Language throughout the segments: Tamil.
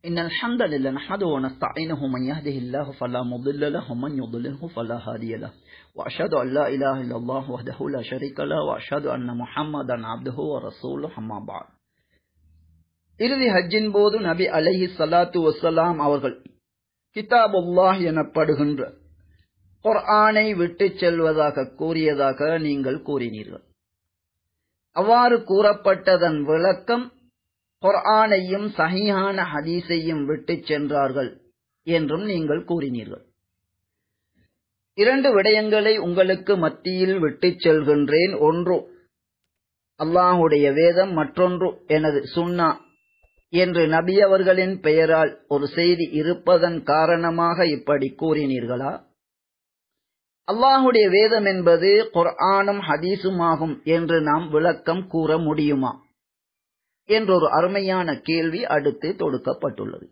إن الحمد لله نحمده ونستعينه من يهده الله فلا مضل له ومن يضلله فلا هادي له وأشهد أن لا إله إلا الله وحده لا شريك له وأشهد أن محمدا عبده ورسوله أما بعد இறுதி ஹஜ்ஜின் போது நபி அலைஹி ஸலாத்து வஸ்ஸலாம் அவர்கள் கிதாபுல்லாஹ் எனப்படுகின்ற குர்ஆனை விட்டுச் செல்வதாக கூறியதாக நீங்கள் கூறினீர்கள் அவ்வாறு கூறப்பட்டதன் விளக்கம் குர்ஆனையும் சஹீஹான ஹதீஸையும் விட்டுச் சென்றார்கள் என்றும் நீங்கள் கூறினீர்கள் இரண்டு விடயங்களை உங்களுக்கு மத்தியில் விட்டுச் செல்கின்றேன் ஒன்று அல்லாஹுடைய வேதம் மற்றொன்று எனது சுன்னா என்று நபி அவர்களின் பெயரால் ஒரு செய்தி இருப்பதன் காரணமாக இப்படி கூறினீர்களா அல்லாஹுடைய வேதம் என்பது குர்ஆனும் ஹதீஸுமாகும் என்று நாம் விளக்கம் கூற முடியுமா என்றொரு அருமையான கேள்வி அடுத்து தொடுக்கப்பட்டுள்ளது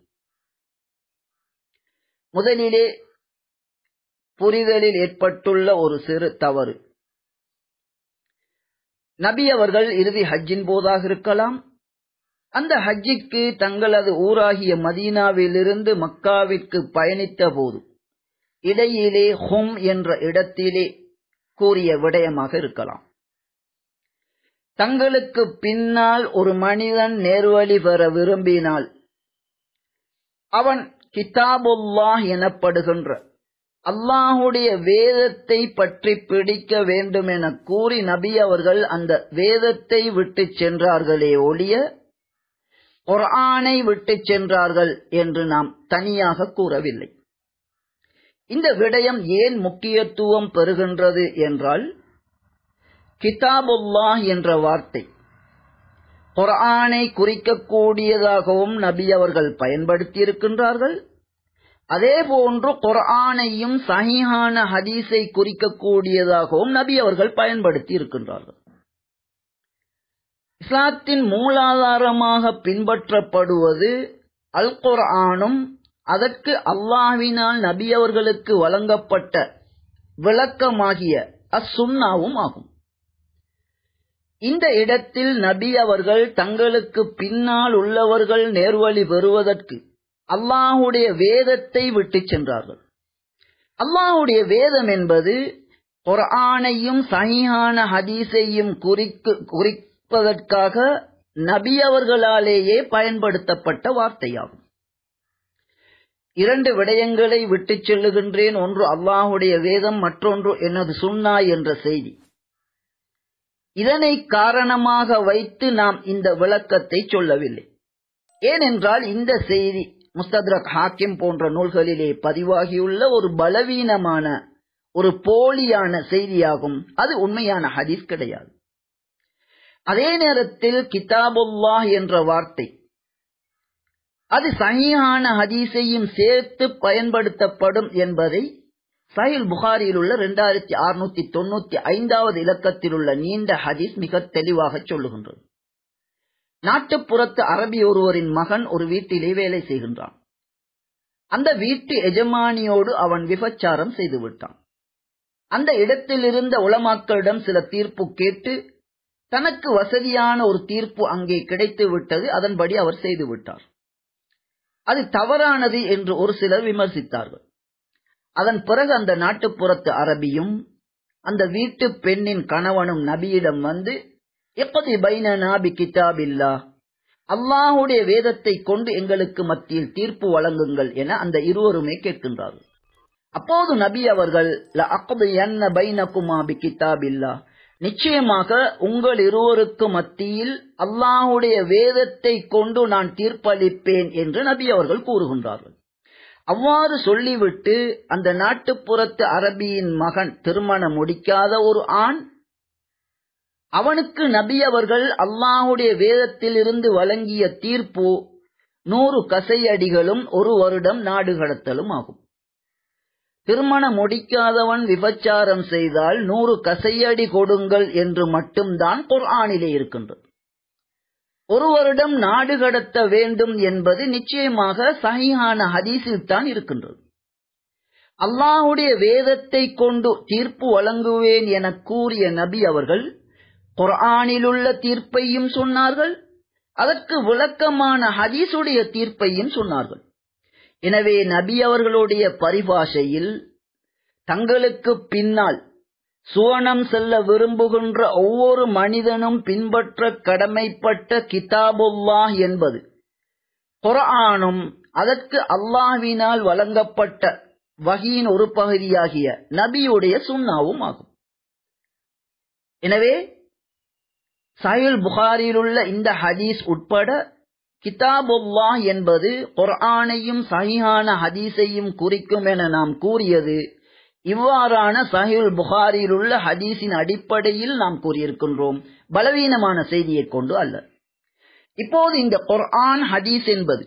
முதலிலே புரிதலில் ஏற்பட்டுள்ள ஒரு சிறு தவறு நபி அவர்கள் இறுதி ஹஜ்ஜின் போதாக இருக்கலாம் அந்த ஹஜ்ஜிற்கு தங்களது ஊராகிய மதீனாவிலிருந்து மக்காவிற்கு பயணித்த போது இடையிலே ஹும் என்ற இடத்திலே கூறிய விடயமாக இருக்கலாம் தங்களுக்கு பின்னால் ஒரு மனிதன் நேர்வழி பெற விரும்பினால் அவன் கிதாபுல்லாஹ் எனப்படுகின்ற அல்லாஹுடைய வேதத்தை பற்றி பிடிக்க வேண்டும் என கூறி நபி அவர்கள் அந்த வேதத்தை விட்டு சென்றார்களே ஒழிய குர்ஆனை விட்டு சென்றார்கள் என்று நாம் தனியாக கூறவில்லை இந்த விடயம் ஏன் முக்கியத்துவம் பெறுகின்றது என்றால் கிதாபுல்லாஹ் என்ற வார்த்தை குர்ஆனை குறிக்கக்கூடியதாகவும் நபி அவர்கள் பயன்படுத்தி இருக்கின்றார்கள் அதே போன்று குர்ஆனையும் சஹீஹான ஹதீஸை குறிக்கக்கூடியதாகவும் நபி அவர்கள் பயன்படுத்தி இருக்கின்றார்கள் இஸ்லாத்தின் மூலாதாரமாக பின்பற்றப்படுவது அல் குர்ஆனும் அதற்கு அல்லாஹ்வினால் நபி அவர்களுக்கு வழங்கப்பட்ட விளக்கமாகிய அசுன்னாவும் ஆகும் இந்த இடத்தில் நபி அவர்கள் தங்களுக்கு பின்னால் உள்ளவர்கள் நேர்வழி பெறுவதற்கு அல்லாஹுடைய வேதத்தை விட்டு சென்றார்கள் அல்லாஹுடைய வேதம் என்பது குர்ஆனையும் சஹீஹான ஹதீஸையும் குறிக்கு குறிப்பதற்காக நபி அவர்களாலேயே பயன்படுத்தப்பட்ட வார்த்தையாகும் இரண்டு விடயங்களை விட்டுச் செல்லுகின்றேன் ஒன்று அல்லாஹுடைய வேதம் மற்றொன்று எனது சுன்னா என்ற செய்தி இதனை காரணமாக வைத்து நாம் இந்த விளக்கத்தை சொல்லவில்லை ஏனென்றால் இந்த செய்தி முஸ்தத்ரக் ஹாக்கிம் போன்ற நூல்களிலே பதிவாகியுள்ள ஒரு பலவீனமான ஒரு போலியான செய்தியாகும் அது உண்மையான ஹதீஸ் கிடையாது அதே நேரத்தில் கிதாபுல்லாஹ் என்ற வார்த்தை அது சஹீஹான ஹதீஸையும் சேர்த்து பயன்படுத்தப்படும் என்பதை சஹில் புகாரியில் உள்ள இரண்டாயிரத்தி அறுநூத்தி தொண்ணூத்தி ஐந்தாவது இலக்கத்தில் உள்ள நீண்ட ஹதீஸ் மிக தெளிவாக சொல்லுகின்றது நாட்டுப்புறத்து அரபி ஒருவரின் மகன் ஒரு வீட்டிலே வேலை செய்கின்றான் அந்த வீட்டு எஜமானியோடு அவன் விபச்சாரம் செய்து விட்டான் அந்த இடத்தில் இருந்த உளமாக்களிடம் சில தீர்ப்பு கேட்டு தனக்கு வசதியான ஒரு தீர்ப்பு அங்கே கிடைத்து விட்டது அதன்படி அவர் செய்து விட்டார் அது தவறானது என்று ஒரு சிலர் விமர்சித்தார்கள் அதன் பிறகு அந்த நாட்டுப்புறத்து அரபியும் அந்த வீட்டு பெண்ணின் கணவனும் நபியிடம் வந்து எப்படி பைன நாபி கிதாபில்லா அல்லாஹுடைய வேதத்தை கொண்டு எங்களுக்கு மத்தியில் தீர்ப்பு வழங்குங்கள் என அந்த இருவருமே கேட்கின்றார்கள் அப்போது நபி அவர்கள் என்ன பைனகுமா பி கிதாபில்லா நிச்சயமாக உங்கள் இருவருக்கு மத்தியில் அல்லாஹுடைய வேதத்தை கொண்டு நான் தீர்ப்பளிப்பேன் என்று நபி அவர்கள் கூறுகின்றார்கள் அவ்வாறு சொல்லிவிட்டு அந்த நாட்டுப்புறத்து அரபியின் மகன் திருமணம் முடிக்காத ஒரு ஆண் அவனுக்கு நபி அவர்கள் அல்லாஹுடைய வேதத்தில் இருந்து வழங்கிய தீர்ப்பு நூறு கசையடிகளும் ஒரு வருடம் நாடு கடத்தலும் ஆகும் திருமணம் முடிக்காதவன் விபச்சாரம் செய்தால் நூறு கசையடி கொடுங்கள் என்று மட்டும்தான் குர்ஆனிலே இருக்கின்றது ஒரு வருடம் நாடு கடத்த வேண்டும் என்பது நிச்சயமாக சஹிஹான ஹதீஸில் தான் இருக்கின்றது அல்லாஹுடைய வேதத்தை கொண்டு தீர்ப்பு வழங்குவேன் என கூறிய நபி அவர்கள் குர்ஆனிலுள்ள தீர்ப்பையும் சொன்னார்கள் அதற்கு விளக்கமான ஹதீஸுடைய தீர்ப்பையும் சொன்னார்கள் எனவே நபி அவர்களுடைய பரிபாஷையில் தங்களுக்கு பின்னால் சுவனம் செல்ல விரும்புகின்ற ஒவ்வொரு மனிதனும் பின்பற்ற கடமைப்பட்ட கிதாபுல்லாஹ் என்பது குர்ஆனும் அதற்கு அல்லாஹ்வினால் வழங்கப்பட்ட வகியின் ஒரு பகுதியாகிய நபியுடைய சுண்ணாவும் ஆகும் எனவே சஹீல் புகாரில் உள்ள இந்த ஹதீஸ் உட்பட கிதாபுல்லாஹ் என்பது குர்ஆனையும் சஹீஹான ஹதீஸையும் குறிக்கும் என நாம் கூறியது இவ்வாறான சஹீல் புகாரில் உள்ள ஹதீஸின் அடிப்படையில் நாம் கூறியிருக்கின்றோம் பலவீனமான செய்தியை கொண்டு அல்ல இப்போது இந்த குர்ஆன் ஹதீஸ் என்பது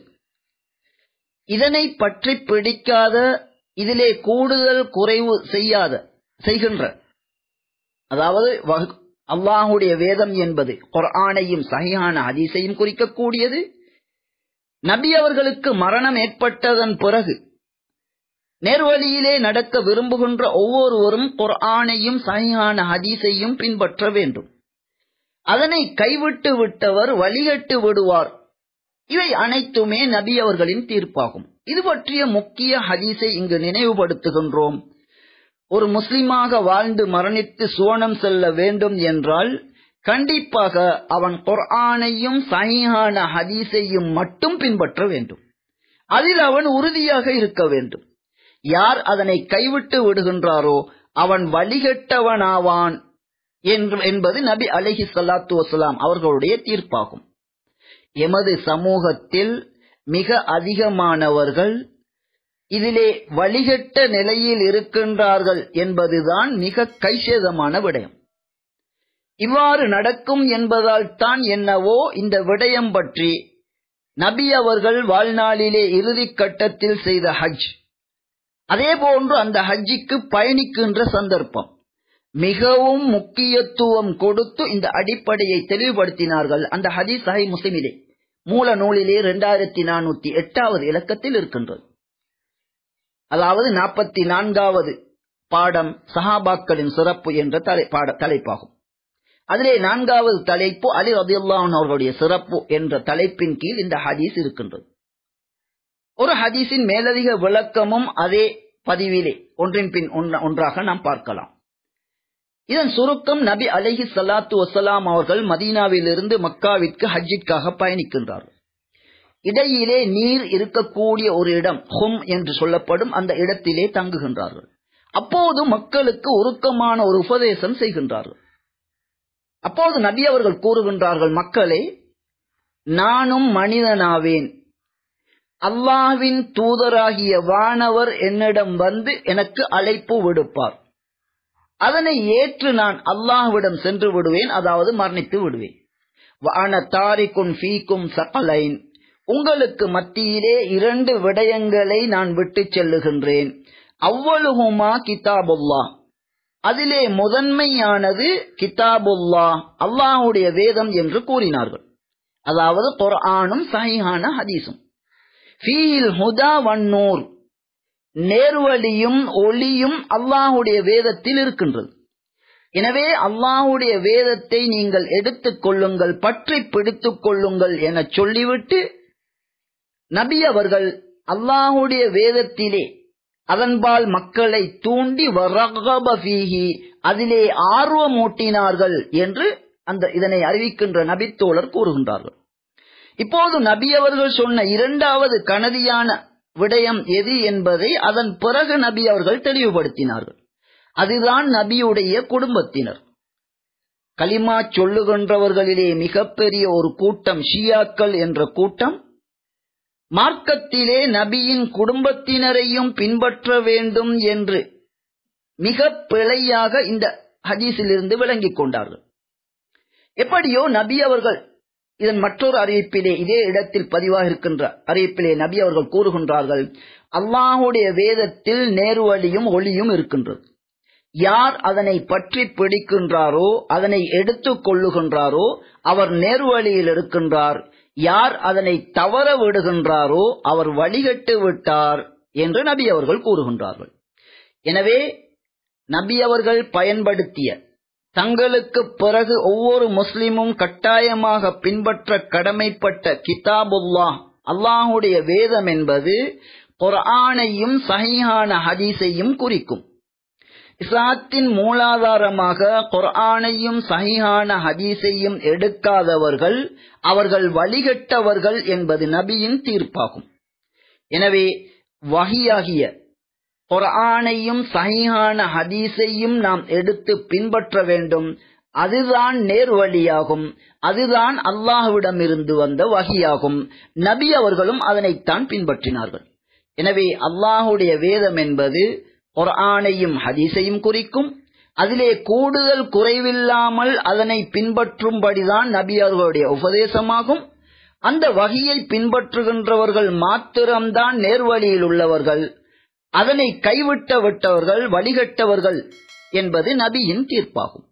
இதனை பற்றி பிடிக்காத இதிலே கூடுதல் குறைவு செய்யாத செய்கின்ற அதாவது அல்லாஹுடைய வேதம் என்பது குர்ஆனையும் சஹியான ஹதீஸையும் குறிக்கக்கூடியது நபி அவர்களுக்கு மரணம் ஏற்பட்டதன் பிறகு நேர்வழியிலே நடக்க விரும்புகின்ற ஒவ்வொருவரும் குர்ஆனையும் சஹியான ஹதீஸையும் பின்பற்ற வேண்டும் அதனை கைவிட்டு விட்டவர் வழிகட்டு விடுவார் இவை அனைத்துமே நபி அவர்களின் தீர்ப்பாகும் இது பற்றிய முக்கிய ஹதீஸை இங்கு நினைவுபடுத்துகின்றோம் ஒரு முஸ்லிமாக வாழ்ந்து மரணித்து சுவனம் செல்ல வேண்டும் என்றால் கண்டிப்பாக அவன் குர்ஆனையும் சஹீஹான ஹதீஸையும் மட்டும் பின்பற்ற வேண்டும் அதில் அவன் உறுதியாக இருக்க வேண்டும் யார் அதனை கைவிட்டு விடுகின்றாரோ அவன் வழிகட்டவனாவான் என்பது நபி அலஹி சல்லாத்து வசலாம் அவர்களுடைய தீர்ப்பாகும் எமது சமூகத்தில் மிக அதிகமானவர்கள் இதிலே வழிகட்ட நிலையில் இருக்கின்றார்கள் என்பதுதான் மிக கைசேதமான விடயம் இவ்வாறு நடக்கும் என்பதால் தான் என்னவோ இந்த விடயம் பற்றி நபி அவர்கள் வாழ்நாளிலே இறுதி கட்டத்தில் செய்த ஹஜ் அதே போன்று அந்த ஹஜ்ஜிக்கு பயணிக்கின்ற சந்தர்ப்பம் மிகவும் முக்கியத்துவம் கொடுத்து இந்த அடிப்படையை தெளிவுபடுத்தினார்கள் அந்த ஹதீஸ் சஹி முஸ்லிமிலே மூல நூலிலே இரண்டாயிரத்தி நானூத்தி எட்டாவது இலக்கத்தில் இருக்கின்றது அதாவது நாற்பத்தி நான்காவது பாடம் சஹாபாக்களின் சிறப்பு என்ற தலைப்பாகும் அதிலே நான்காவது தலைப்பு அலி ரதியுல்லான் அவர்களுடைய சிறப்பு என்ற தலைப்பின் கீழ் இந்த ஹதீஸ் இருக்கின்றது ஒரு ஹதீஸின் மேலதிக விளக்கமும் அதே பதிவிலே ஒன்றின் பின் ஒன்றாக நாம் பார்க்கலாம் இதன் சுருக்கம் நபி அலஹி சலாத்து வசலாம் அவர்கள் மதீனாவிலிருந்து மக்காவிற்கு ஹஜ்ஜிற்காக பயணிக்கின்றார்கள் இடையிலே நீர் இருக்கக்கூடிய ஒரு இடம் ஹும் என்று சொல்லப்படும் அந்த இடத்திலே தங்குகின்றார்கள் அப்போது மக்களுக்கு உருக்கமான ஒரு உபதேசம் செய்கின்றார்கள் அப்போது நபி அவர்கள் கூறுகின்றார்கள் மக்களே நானும் மனிதனாவேன் அல்லாவின் தூதராகிய வானவர் என்னிடம் வந்து எனக்கு அழைப்பு விடுப்பார் அதனை ஏற்று நான் அல்லாஹ்விடம் சென்று விடுவேன் அதாவது மரணித்து விடுவேன் வான தாரிக்கும் ஃபீக்கும் சகலைன் உங்களுக்கு மத்தியிலே இரண்டு விடயங்களை நான் விட்டு செல்லுகின்றேன் அவ்வளுகுமா கிதாபுல்லா அதிலே முதன்மையானது கிதாபுல்லா அல்லாஹுடைய வேதம் என்று கூறினார்கள் அதாவது குர்ஆனும் சஹிஹான ஹதீஸும் ஃபீல் ஹுதா வன்னூர் நேர்வழியும் ஒளியும் அல்லாஹுடைய வேதத்தில் இருக்கின்றது எனவே அல்லாஹுடைய வேதத்தை நீங்கள் எடுத்துக் கொள்ளுங்கள் பற்றி பிடித்துக் கொள்ளுங்கள் என சொல்லிவிட்டு நபி அவர்கள் அல்லாஹுடைய வேதத்திலே அதன்பால் மக்களை தூண்டி வரகபீகி அதிலே ஆர்வமூட்டினார்கள் என்று அந்த இதனை அறிவிக்கின்ற நபித்தோழர் கூறுகின்றார்கள் இப்போது நபி அவர்கள் சொன்ன இரண்டாவது கனதியான விடயம் எது என்பதை அதன் பிறகு நபி அவர்கள் தெளிவுபடுத்தினார்கள் அதுதான் நபியுடைய குடும்பத்தினர் கலிமா சொல்லுகின்றவர்களிலே மிகப்பெரிய ஒரு கூட்டம் ஷியாக்கள் என்ற கூட்டம் மார்க்கத்திலே நபியின் குடும்பத்தினரையும் பின்பற்ற வேண்டும் என்று மிக பிழையாக இந்த ஹதீஸிலிருந்து விளங்கிக் கொண்டார்கள் எப்படியோ நபி அவர்கள் இதன் மற்றொரு அறிவிப்பிலே இதே இடத்தில் பதிவாக இருக்கின்ற அறிவிப்பிலே நபி அவர்கள் கூறுகின்றார்கள் அல்லாஹுடைய வேதத்தில் நேர்வழியும் ஒளியும் இருக்கின்றது யார் அதனை பற்றி பிடிக்கின்றாரோ அதனை எடுத்துக் கொள்ளுகின்றாரோ அவர் நேர்வழியில் இருக்கின்றார் யார் அதனை தவற விடுகின்றாரோ அவர் வழிகட்டு விட்டார் என்று நபி அவர்கள் கூறுகின்றார்கள் எனவே நபி அவர்கள் பயன்படுத்திய தங்களுக்கு பிறகு ஒவ்வொரு முஸ்லிமும் கட்டாயமாக பின்பற்ற கடமைப்பட்ட கிதாபுல்லா அல்லாஹுடைய வேதம் என்பது குர்ஆனையும் சஹீஹான ஹதீஸையும் குறிக்கும் இஸ்லாத்தின் மூலாதாரமாக குர்ஆனையும் சஹீஹான ஹதீஸையும் எடுக்காதவர்கள் அவர்கள் வழிகட்டவர்கள் என்பது நபியின் தீர்ப்பாகும் எனவே வகியாகிய குர்ஆனையும் சஹீஹான ஹதீஸையும் நாம் எடுத்து பின்பற்ற வேண்டும் அதுதான் நேர்வழியாகும் அதுதான் அல்லாஹ்விடமிருந்து வந்த வகியாகும் நபி அவர்களும் அதனைத்தான் பின்பற்றினார்கள் எனவே அல்லாஹுடைய வேதம் என்பது குர்ஆனையும் ஹதீஸையும் குறிக்கும் அதிலே கூடுதல் குறைவில்லாமல் அதனை பின்பற்றும்படிதான் நபி அவர்களுடைய உபதேசமாகும் அந்த வகையை பின்பற்றுகின்றவர்கள் மாத்திரம்தான் நேர்வழியில் உள்ளவர்கள் அதனை கைவிட்ட விட்டவர்கள் வழிகட்டவர்கள் என்பது நபியின் தீர்ப்பாகும்